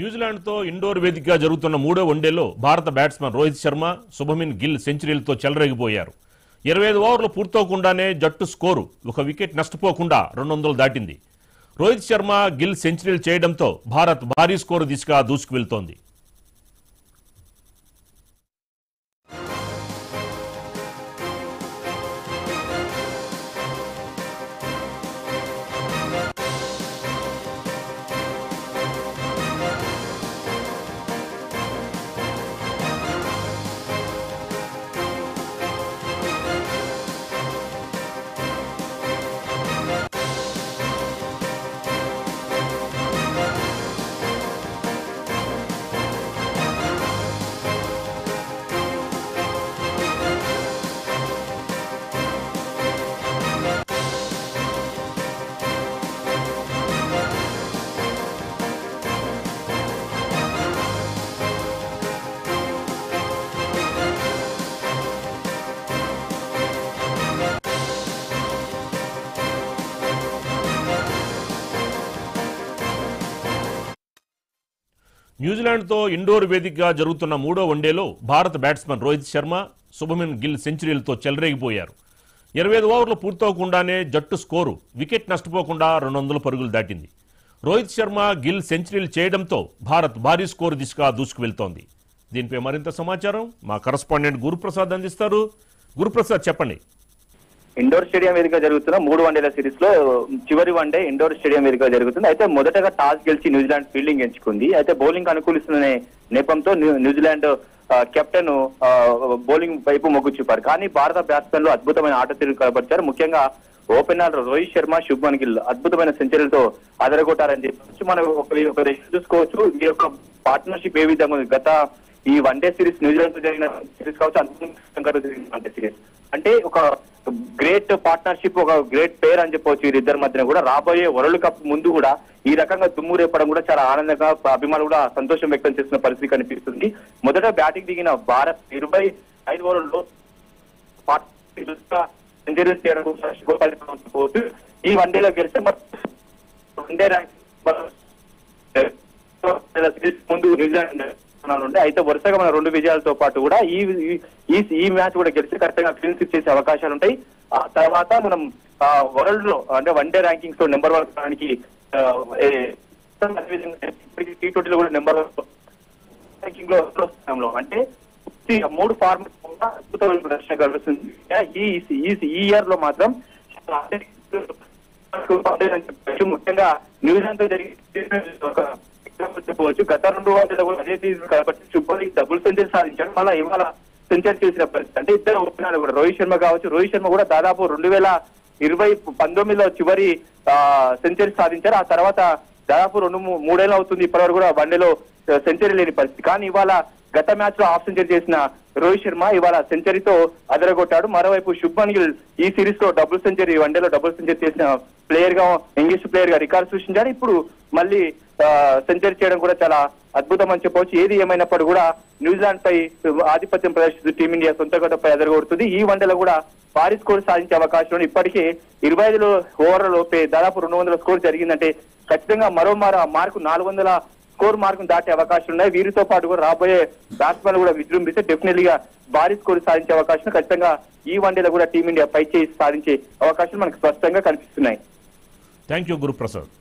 న్యూజిలాండ్తో ఇండోర్ వేదికగా జరుగుతున్న మూడో వన్డేలో భారత బ్యాట్స్మన్ రోహిత్ శర్మ శుభమిన్ గిల్ సెంచరీలతో చెలరేగిపోయారు ఇరవై ఐదు ఓవర్లు పూర్తవకుండానే జట్టు స్కోరు ఒక వికెట్ నష్టపోకుండా రెండు వందలు దాటింది రోహిత్ శర్మ గిల్ సెంచరీలు చేయడంతో భారత్ భారీ స్కోరు దిశగా దూసుకు వెళ్తోంది న్యూజిలాండ్తో ఇండోర్ వేదికగా జరుగుతున్న మూడో వన్డేలో భారత బ్యాట్స్మన్ రోహిత్ శర్మ శుభమిన్ గిల్ సెంచరీలతో చెలరేగిపోయారు ఇరవై ఐదు ఓవర్లు పూర్తవకుండానే జట్టు స్కోరు వికెట్ నష్టపోకుండా రెండు వందల పరుగులు దాటింది రోహిత్ శర్మ గిల్ సెంచరీలు చేయడంతో భారత్ భారీ స్కోరు దిశగా దూసుకు వెళ్తోంది దీనిపై మరింత సమాచారం మా కరస్పాండెంట్ గురుప్రసాద్ అందిస్తారు గురుప్రసాద్ చెప్పండి ఇండోర్ స్టేడియం వేదిక జరుగుతున్న మూడు వన్డేల సిరీస్ లో చివరి వన్డే ఇండోర్ స్టేడియం వేదిక జరుగుతుంది అయితే మొదటగా టాస్ గెలిచి న్యూజిలాండ్ ఫీల్డింగ్ ఎంచుకుంది అయితే బౌలింగ్ అనుకూలిస్తున్న నేపంతో న్యూ- న్యూజిలాండ్ ఆ, కెప్టెన్ ఆ, బౌలింగ్ వైపు మొగ్గు చూపారు కానీ భారత బ్యాట్స్మెన్లు అద్భుతమైన ఆట తీరు కనబరిచారు ముఖ్యంగా ఓపెనర్ రోహిత్ శర్మ శుభ్మన్ గిల్ అద్భుతమైన సెంచరీలతో అదరగొట్టారని చెప్పి మనం ఒక ఒక చూసుకోవచ్చు ఈ యొక్క పార్ట్నర్షిప్ ఏ విధంగా ఉంది గత ఈ వన్డే సిరీస్ న్యూజిలాండ్ తో జరిగిన సిరీస్ కావచ్చు అద్భుతంగా జరిగిన వన్డే సిరీస్ అంటే ఒక గ్రేట్ పార్ట్నర్షిప్ ఒక గ్రేట్ పేర్ అని చెప్పవచ్చు వీరిద్దరి మధ్యన కూడా రాబోయే వరల్డ్ కప్ ముందు కూడా ఈ రకంగా దుమ్ము రేపడం కూడా చాలా ఆనందంగా అభిమానులు కూడా సంతోషం వ్యక్తం చేస్తున్న పరిస్థితి కనిపిస్తుంది మొదట బ్యాటింగ్ దిగిన భారత్ ఇరవై ఐదు ఓవర్లలో సెంచరీస్ చేయడం కూడా శుభఫలితం అనుకోవచ్చు. ఈ వన్డేలో గెలిస్తే మరి వన్డే ర్యాంక్ సిరీస్ ముందు న్యూజిలాండ్ స్థానాలు ఉండే అయితే వరుసగా మన రెండు విజయాలతో పాటు కూడా ఈ ఈ ఈ మ్యాచ్ కూడా గెలిచి ఖచ్చితంగా క్లీన్ స్వీప్ చేసే అవకాశాలు ఉంటాయి ఆ తర్వాత మనం వరల్డ్ లో అంటే వన్ డే ర్యాంకింగ్స్ లో నెంబర్ వన్ స్థానానికి ఆ, ఏ- అదేవిధంగా ఇప్పటికీ టీ ట్వంటీలో కూడా నెంబర్ వన్ ర్యాంకింగ్ లో రెండో స్థానంలో అంటే ఈ మూడు ఫార్మేట్ కూడా అద్భుతమైన ప్రదర్శన కనిపిస్తుంది ఈ ఈ- ఈ ఇయర్ లో మాత్రం ముఖ్యంగా న్యూజిలాండ్ తో జరిగిన ఒక example చెప్పవచ్చు గత రెండు వందల కూడా అదే సీజన్ కాబట్టి శుభ్రం డబుల్ సెంచరీ సాధించాడు మళ్ళీ ఇవాళ సెంచరీ చేసిన పరిస్థితి అంటే ఇద్దరు ఓపెనర్లు కూడా రోహిత్ శర్మ కావచ్చు రోహిత్ శర్మ కూడా దాదాపు రెండు వేల ఇరవై పంతొమ్మిదిలో చివరి సెంచరీ సాధించారు ఆ తర్వాత దాదాపు రెండు మూ- మూడేళ్ళు అవుతుంది ఇప్పటివరకు కూడా వన్డేలో సెంచరీ లేని పరిస్థితి కానీ ఇవాళ గత మ్యాచ్ లో హాఫ్ సెంచరీ చేసిన రోహిత్ శర్మ ఇవాళ సెంచరీతో అదరగొట్టాడు మరోవైపు శుభ్మన్ గిల్ ఈ సిరీస్ లో డబుల్ సెంచరీ వన్డేలో డబుల్ సెంచరీ చేసిన ప్లేయర్ గా ఇంగ్లీష్ ప్లేయర్ గా రికార్డు సృష్టించాడు ఇప్పుడు మళ్ళీ సెంచరీ చేయడం కూడా చాలా అద్భుతం అని చెప్పవచ్చు ఏది ఏమైనప్పుడు కూడా న్యూజిలాండ్ పై ఆధిపత్యం ప్రదర్శిస్తూ టీమిండియా సొంత గడ్డపై ఎదరగొడుతుంది ఈ వన్డేలో కూడా భారీ స్కోర్ సాధించే అవకాశం ఉంది. ఇప్పటికే ఇరవై ఐదు ఓవర్ల లోపే దాదాపు రెండు వందల స్కోర్ జరిగిందంటే ఖచ్చితంగా మరో మార మార్కు నాలుగు వందల స్కోర్ మార్కును దాటే అవకాశం ఉన్నాయి వీరితో పాటు కూడా రాబోయే బ్యాట్స్మెన్ కూడా విజృంభిస్తే డెఫినెట్లీ గా భారీ స్కోర్ సాధించే అవకాశం ఖచ్చితంగా ఈ వన్డేలో కూడా టీమిండియా పై చేసి సాధించే అవకాశం మనకు స్పష్టంగా కనిపిస్తున్నాయి థ్యాంక్ యూ గురుప్రసాద్